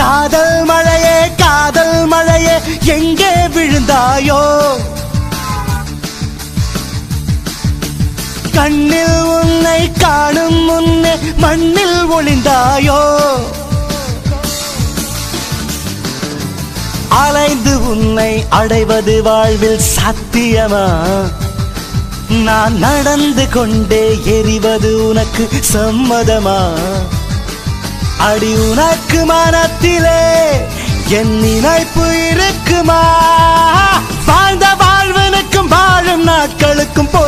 காதல் மழையே காதல் மழையே எங்கே விழுந்தாயோ கண்ணில் உன்னை காணும் முன்னே மண்ணில் ஒளிந்தாயோ அலைந்து உன்னை அடைவது வாழ்வில் சாத்தியமா நான் நடந்து கொண்டே எரிவது உனக்கு சம்மதமா அடி உனக்கு மனத்திலே என் நினைப்பு இருக்குமா வாழ்ந்த வாழ்வனுக்கும் வாழும் நாட்களுக்கும்